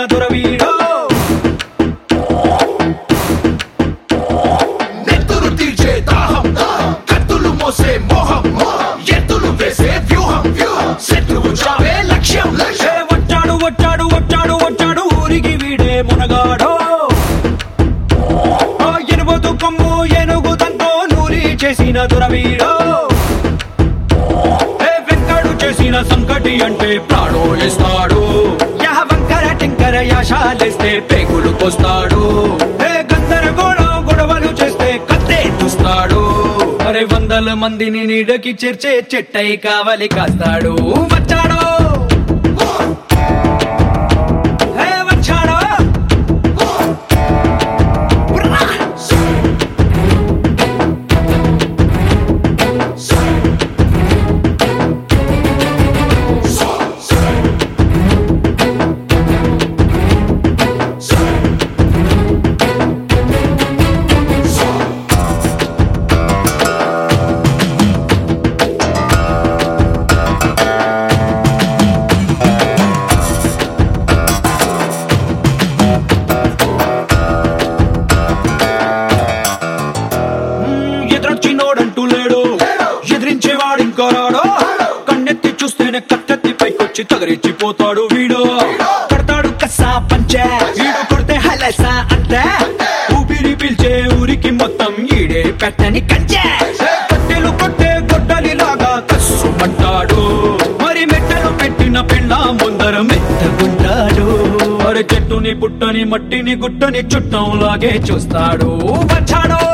దొరవీడో నెత్తురు తీర్చే దాహం కత్తులు మోసే మోహం ఎత్తులు వేసే వ్యూహం శత్రువు చావే లక్ష్యం ఏ వచ్చాడు వచ్చాడు వచ్చాడు వచ్చాడు ఊరికి వీడే మునగాడో ఆ ఎనుబోతు కొమ్ము ఏనుగు తంతో నూరి చేసిన దొరవీడో ఏ వెంకడు చేసిన సంకటి అంటే ప్రాణోలిస్తాడు యహ వంకర టింకర యాశాలేస్తే పేగులు కోస్తాడు ఏ గందరగోళం గొడవలు చేస్తే కత్తే చూస్తాడు అరే వందల మందిని నీడకి చేర్చే చెట్టై కావలి కాస్తాడు వచ్చాడు ఏ వచ్చాడు ఉర్రా! ఎదురొచ్చినోడంటూ లేడు ఎదిరించేవాడు ఇంకో రాడు కన్నెత్తి చూస్తేనే కట్టెత్తి పైకొచ్చి తగరిచ్చిపోతాడు వీడు కడతాడు కసా పంచే వీడు కొడితే హలసా అంతే ఊపిరి పీల్చే ఊరికి మొత్తం ఈడే పెట్టని కంచే కట్టెలు కొట్టే గొడ్డలిలాగా కస్సుమంటాడు మరి మెట్టలు పెట్టిన పెళ్ళ ముందర మెత్తగుంటాడు మరి చెట్టుని పుట్టని మట్టిని గుట్టని చుట్టంలాగే చూస్తాడు వచ్చాడు